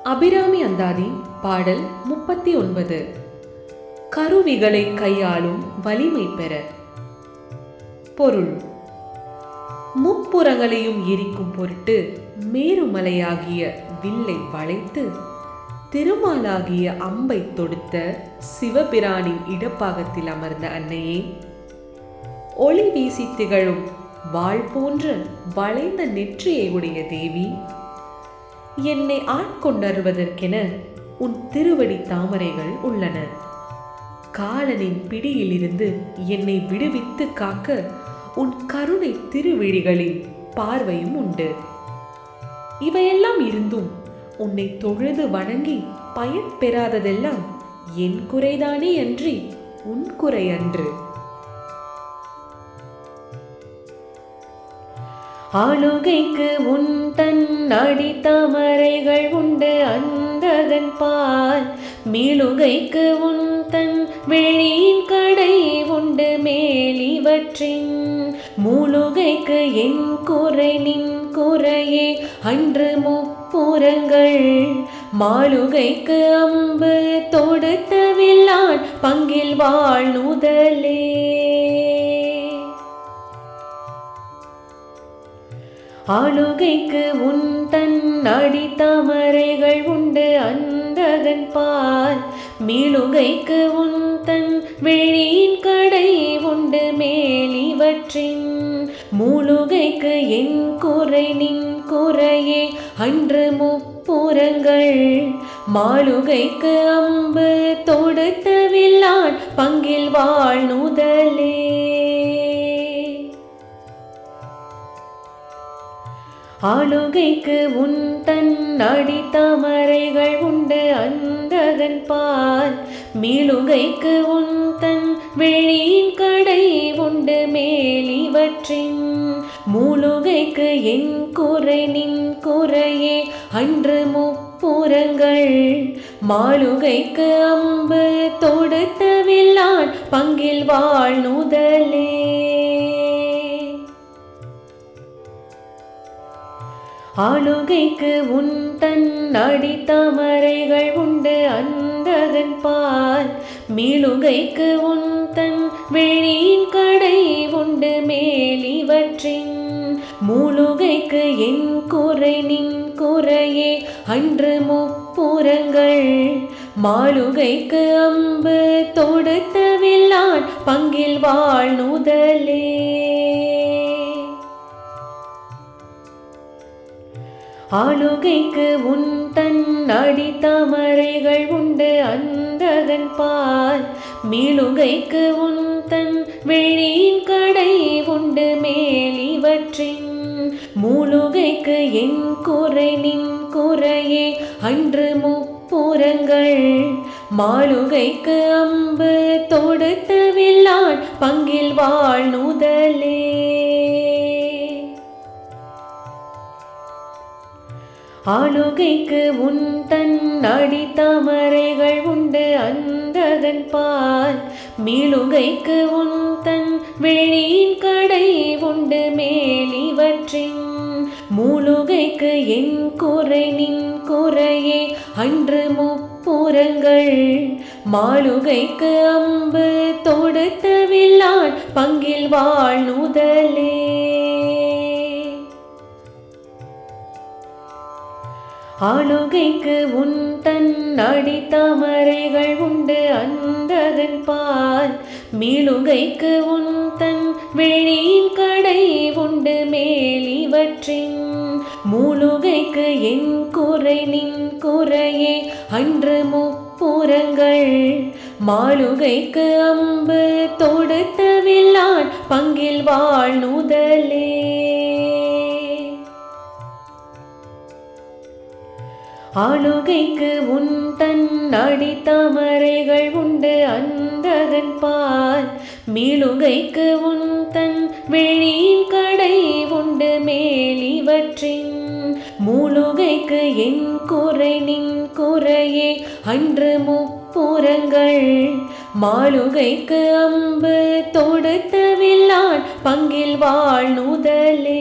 அபிராமி அந்தாதி பாடல் முப்பத்தி ஒன்பது கருவிகளை கையாளும் வலிமை பெற பொருள் முப்புறங்களையும் எரிக்கும் பொருட்டு மேருமலையாகிய வில்லை வளைத்து திருமாலாகிய அம்பை தொடுத்த சிவபிரானின் இடப்பாகத்தில் அமர்ந்த அன்னையே ஒளி வீசி திகழும் வாள் போன்ற வளைந்த நெற்றியை உடைய தேவி என்னை ஆட்கொண்டருவதற்கென உன் திருவடி தாமரைகள் உள்ளன காலனின் பிடியிலிருந்து என்னை விடுவித்து காக்க உன் கருணை திருவிழிகளில் பார்வையும் உண்டு இவையெல்லாம் இருந்தும் உன்னை தொழுது வணங்கி பயன் பெறாததெல்லாம் என் குறைதானே அன்றி உன் குறை அன்று ஆளுகைக்கு உன் தன் அடி தாமரைகள் உண்டு அந்ததன் பால் மீளுகைக்கு உன் தன் வெளியின் கடை உண்டு மேலிவற்றின் மூலுகைக்கு என் குறை நின் குறையே அன்று முப்புறங்கள் மாளுகைக்கு அம்பு தொடுத்த வில்லான் பங்கில் வாழ் நுதலே ஆளுகைக்கு உன் தன் அடி தாமரைகள் உண்டு அந்ததன் பால் மீளுகைக்கு உன் தன் வெளியின் கடை உண்டு மேலிவற்றின் மூலுகைக்கு என் குறை நின் குறையே அன்று முப்புறங்கள் மாளுகைக்கு அம்பு தொடுத்த வில்லான் பங்கில் வாழ் நுதலே ஆளுகைக்கு உன் தன் அடி தாமரைகள் உண்டு அந்ததன் பால் மீளுகைக்கு உன் தன் வெளியின் கடை உண்டு மேலிவற்றின் மூலுகைக்கு என் குறை நின் குறையே அன்று முப்புறங்கள் மாளுகைக்கு அம்பு தொடுத்த வில்லான் பங்கில் வாழ் நுதலே ஆளுகைக்கு உன் தன் அடி தாமரைகள் உண்டு அந்ததன் பால் மீளுகைக்கு உன் தன் வெளியின் கடை உண்டு மேலிவற்றின் மூலுகைக்கு என் குறை நின் குறையே அன்று முப்புறங்கள் மாளுகைக்கு அம்பு தொடுத்த வில்லான் பங்கில் வாழ் நுதலே ஆளுகைக்கு உன் தன் அடி தாமரைகள் உண்டு அந்ததன் பால் மீளுகைக்கு உன் தன் வெளியின் கடை உண்டு மேலிவற்றின் மூலுகைக்கு என் குறை நின் குறையே அன்று முப்புறங்கள் மாளுகைக்கு அம்பு தொடுத்த வில்லான் பங்கில் வாழ் நுதலே ஆளுகைக்கு உன் தன் அடி தாமரைகள் உண்டு அந்ததன் பால் மீளுகைக்கு உன் தன் வெளியின் கடை உண்டு மேலிவற்றின் மூலுகைக்கு என் குறை நின் குறையே அன்று முப்புறங்கள் மாளுகைக்கு அம்பு தொடுத்த வில்லான் பங்கில் வாழ் நுதலே ஆளுகைக்கு உன் தன் அடி தாமரைகள் உண்டு அந்ததன் பால் மீளுகைக்கு உன் தன் வெளியின் கடை உண்டு மேலிவற்றின் மூலுகைக்கு என் குறை நின் குறையே அன்று முப்புறங்கள் மாளுகைக்கு அம்பு தொடுத்த வில்லான் பங்கில் வாழ் நுதலே ஆளுகைக்கு உன் தன் அடி தாமரைகள் உண்டு அந்ததன் பால் மீளுகைக்கு உன் தன் வெளியின் கடை உண்டு மேலிவற்றின் மூலுகைக்கு என் குறை நின் குறையே அன்று முப்புறங்கள் மாளுகைக்கு அம்பு தொடுத்த வில்லான் பங்கில் வாழ் நுதலே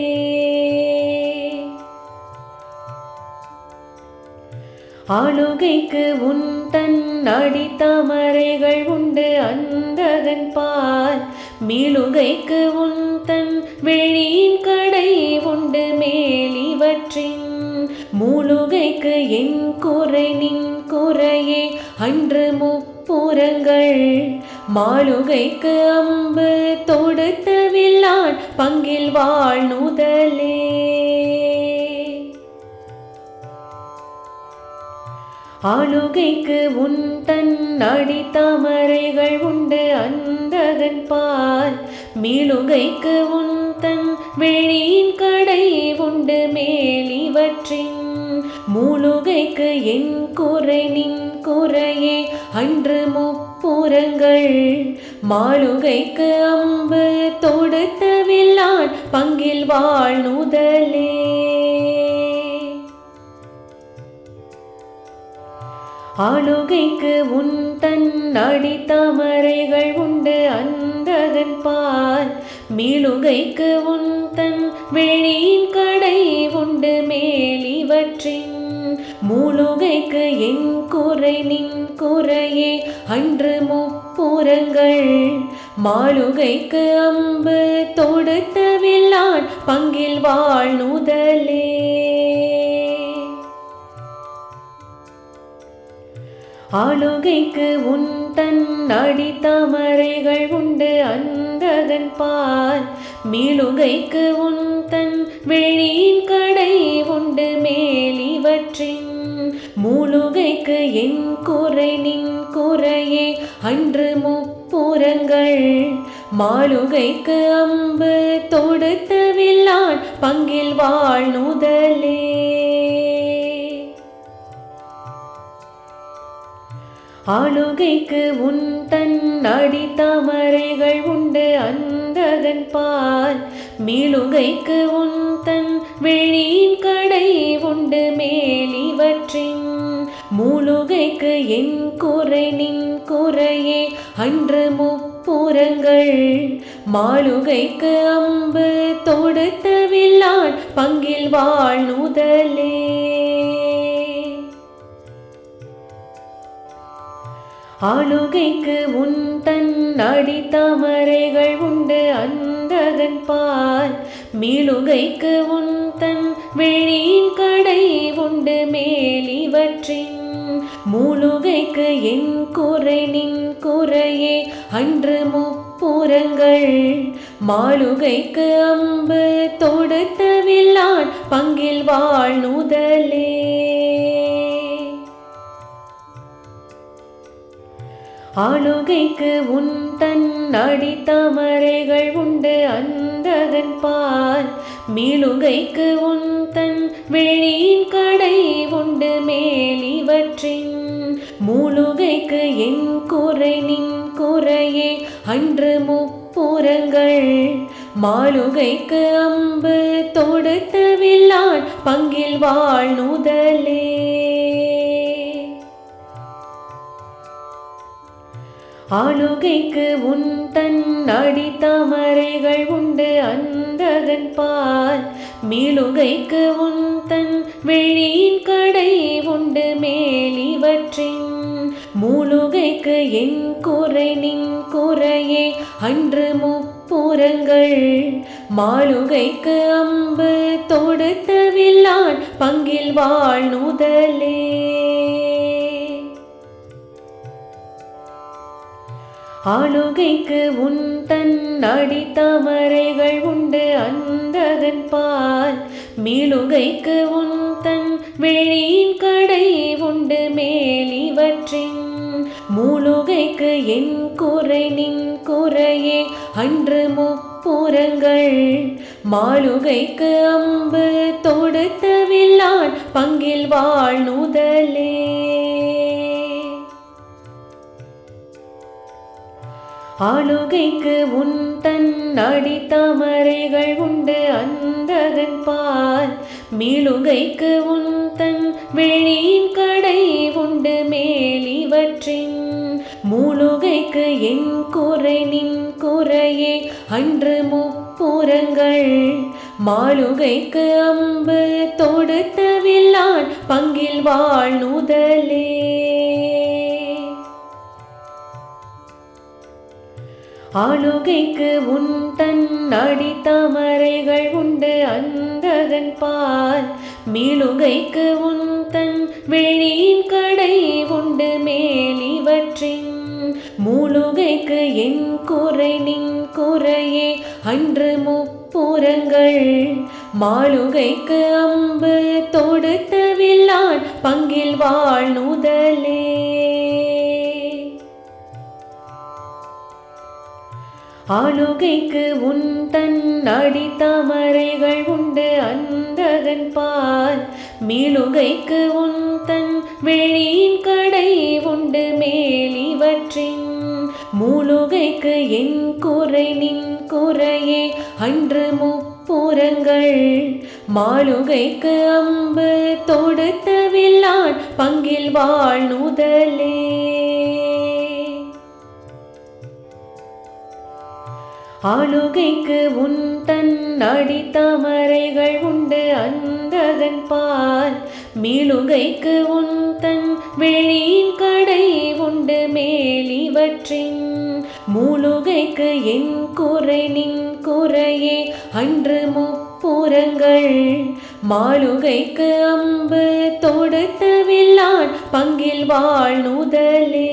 ஆளுகைக்கு உன் தன் அடி தாமரைகள் உண்டு அந்தகன் பால் மீளுகைக்கு உன் தன் வெளியின் கடை உண்டு மேலிவற்றின் மூலுகைக்கு என் குறை நின் குறையே அன்று முப்புறங்கள் மாளுகைக்கு அம்பு தொடுத்த வில்லான் பங்கில் வாழ் நுதலே ஆளுகைக்கு உன் தன் அடி தாமரைகள் உண்டு அந்தகன் பால் மீளுகைக்கு உன் தன் வெளியின் கடை உண்டு மேலிவற்றின் மூலுகைக்கு என் குறை நின் குறையே அன்று முப்புறங்கள் மாளுகைக்கு அம்பு தொடுத்த வில்லான் பங்கில் வாழ் நுதலே ஆளுகைக்கு உன் தன் அடி தாமரைகள் உண்டு அந்தகன் பால் மீளுகைக்கு உன் தன் வெளியின் கடை உண்டு மேலிவற்றின் மூலுகைக்கு என் குறை நின் குறையே அன்று முப்புறங்கள் மாளுகைக்கு அம்பு தொடுத்த வில்லான் பங்கில் வாழ் நுதலே ஆளுகைக்கு உன் தன் அடி தாமரைகள் உண்டு அந்தகன் பால் மீளுகைக்கு உன் தன் வெளியின் கடை உண்டு மேலிவற்றின் மூலுகைக்கு என் குறை நின் குறையே அன்று முப்புறங்கள் மாளுகைக்கு அம்பு தொடுத்த வில்லான் பங்கில் வாழ் நுதலே ஆளுகைக்கு உன் தன் அடி தாமரைகள் உண்டு அந்தகன் பால் மீளுகைக்கு உன் தன் வெளியின் கடை உண்டு மேலிவற்றின் மூலுகைக்கு என் குறை நின் குறையே அன்று முப்புறங்கள் மாளுகைக்கு அம்பு தொடுத்த வில்லான் பங்கில் வாழ் நுதலே ஆளுகைக்கு உன் தன் அடி தாமரைகள் உண்டு அந்தகன் பால் மீளுகைக்கு உன் தன் வெளியின் கடை உண்டு மேலிவற்றின் மூலுகைக்கு என் குறை நின் குறையே அன்று முப்புறங்கள் மாளுகைக்கு அம்பு தொடுத்த வில்லான் பங்கில் வாழ் நுதலே ஆளுகைக்கு உன் தன் அடி தாமரைகள் உண்டு அந்தகன் பால் மீளுகைக்கு உன் தன் வெளியின் கடை உண்டு மேலிவற்றின் மூலுகைக்கு என் குறை நின் குறையே அன்று முப்புறங்கள் மாளுகைக்கு அம்பு தொடுத்த வில்லான் பங்கில் வாழ் நுதலே ஆளுகைக்கு உன் தன் அடி தாமரைகள் உண்டு அந்தகன் பால் மீளுகைக்கு உன் தன் வெளியின் கடை உண்டு மேலிவற்றின் மூலுகைக்கு என் குறை நின் குறையே அன்று முப்புறங்கள் மாளுகைக்கு அம்பு தொடுத்த வில்லான் பங்கில் வாழ் நுதலே ஆளுகைக்கு உன் தன் அடி தாமரைகள் உண்டு அந்தகன் பால் மீளுகைக்கு உன் தன் வெளியின் கடை உண்டு மேலிவற்றின் மூலுகைக்கு என் குறை நின் குறையே அன்று முப்புறங்கள் மாளுகைக்கு அம்பு தொடுத்த வில்லான் பங்கில் வாழ் நுதலே ஆளுகைக்கு உன் தன் அடி தாமரைகள் உண்டு அந்தகன் பால் மீளுகைக்கு உன் தன் வெளியின் கடை உண்டு மேலிவற்றின் மூலுகைக்கு என் குறை நின் குறையே அன்று முப்புறங்கள் மாளுகைக்கு அம்பு தொடுத்த வில்லான் பங்கில் வாழ் நுதலே ஆளுகைக்கு உன் தன் அடி தாமரைகள் உண்டு அந்தகன் பால் மீளுகைக்கு உன் தன் வெளியின் கடை உண்டு மேலிவற்றின் மூலுகைக்கு என் குறை நின் குறையே அன்று முப்புறங்கள் மாளுகைக்கு அம்பு தொடுத்த வில்லான் பங்கில் வாழ் நுதலே ஆளுகைக்கு உன் தன் அடி தாமரைகள் உண்டு அந்தகன் பால் மீளுகைக்கு உன் தன் வெளியின் கடை உண்டு மேலிவற்றின் மூலுகைக்கு என் குறை நின் குறையே அன்று முப்புறங்கள் மாளுகைக்கு அம்பு தொடுத்த வில்லான் பங்கில் வாழ் நுதலே ஆளுகைக்கு உன் தன் அடி தாமரைகள் உண்டு அந்தகன் பால் மீளுகைக்கு உன் தன் வெளியின் கடை உண்டு மேலிவற்றின் மூலுகைக்கு என் குறை நின் குறையே அன்று முப்புறங்கள் மாளுகைக்கு அம்பு தொடுத்த வில்லான் பங்கில் வாழ் நுதலே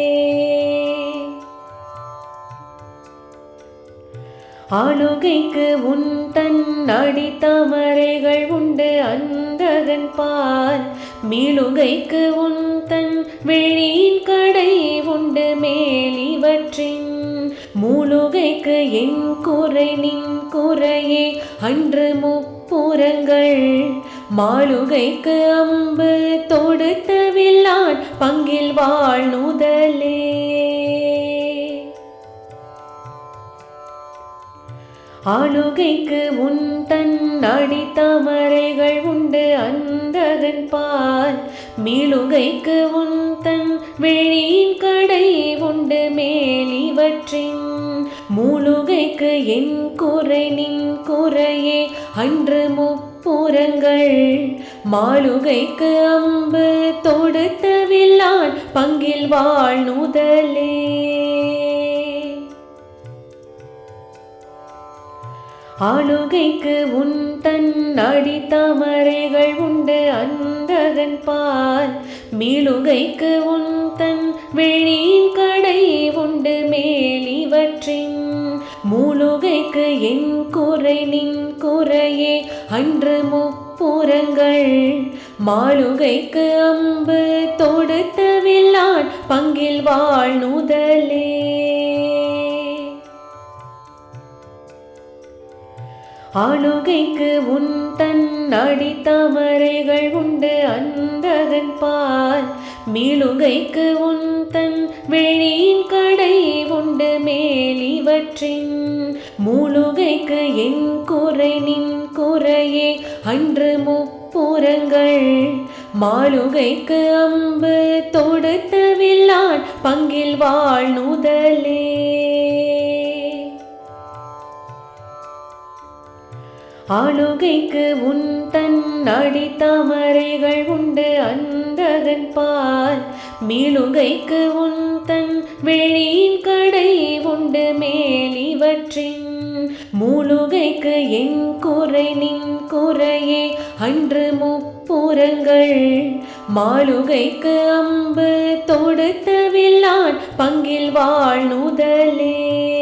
ஆளுகைக்கு உன் தன் அடி தாமரைகள் உண்டு அந்தகன் பால் மீளுகைக்கு உன் தன் வெளியின் கடை உண்டு மேலிவற்றின் மூலுகைக்கு என் குறை நின் குறையே அன்று முப்புறங்கள் மாளுகைக்கு அம்பு தொடுத்த வில்லான் பங்கில் வாழ் நுதலே ஆளுகைக்கு உன் தன் அடி தாமரைகள் உண்டு அந்தகன் பால் மீளுகைக்கு உன் தன் வெளியின் கடை உண்டு மேலிவற்றின் மூலுகைக்கு என் குறை நின் குறையே அன்று முப்புறங்கள் மாளுகைக்கு அம்பு தொடுத்த வில்லான் பங்கில் வாழ் நுதலே ஆளுகைக்கு உன் தன் அடி தாமரைகள் உண்டு அந்தகன் பால் மீளுகைக்கு உன் தன் வெளியின் கடை உண்டு மேலிவற்றின் மூலுகைக்கு என் குறை நின் குறையே அன்று முப்புறங்கள் மாளுகைக்கு அம்பு தொடுத்த வில்லான் பங்கில் வாழ் நுதலே ஆளுகைக்கு உன் தன் அடி தாமரைகள் உண்டு அந்தகன் பால் மீளுகைக்கு உன் தன் வெளியின் கடை உண்டு மேலிவற்றின் மூலுகைக்கு என் குறை நின் குறையே அன்று முப்புறங்கள் மாளுகைக்கு அம்பு தொடுத்த வில்லான் பங்கில் வாழ் நுதலே ஆளுகைக்கு உன் தன் அடி தாமரைகள் உண்டு அந்தகன் பால் மீளுகைக்கு உன் தன் வெளியின் கடை உண்டு மேலிவற்றின் மூலுகைக்கு என் குறை நின் குறையே அன்று முப்புறங்கள் மாளுகைக்கு அம்பு தொடுத்த வில்லான் பங்கில் வாழ் நுதலே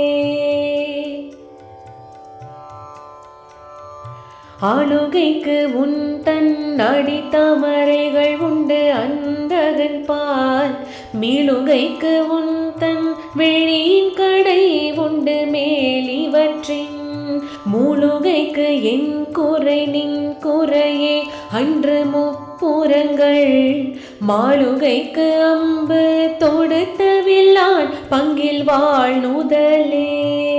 ஆளுகைக்கு உன் தன் அடி தாமரைகள் உண்டு அந்தகன் பால் மீளுகைக்கு உன் தன் வெளியின் கடை உண்டு மேலிவற்றின் மூலுகைக்கு என் குறை நின் குறையே அன்று முப்புறங்கள் மாளுகைக்கு அம்பு தொடுத்த வில்லான் பங்கில் வாழ் நுதலே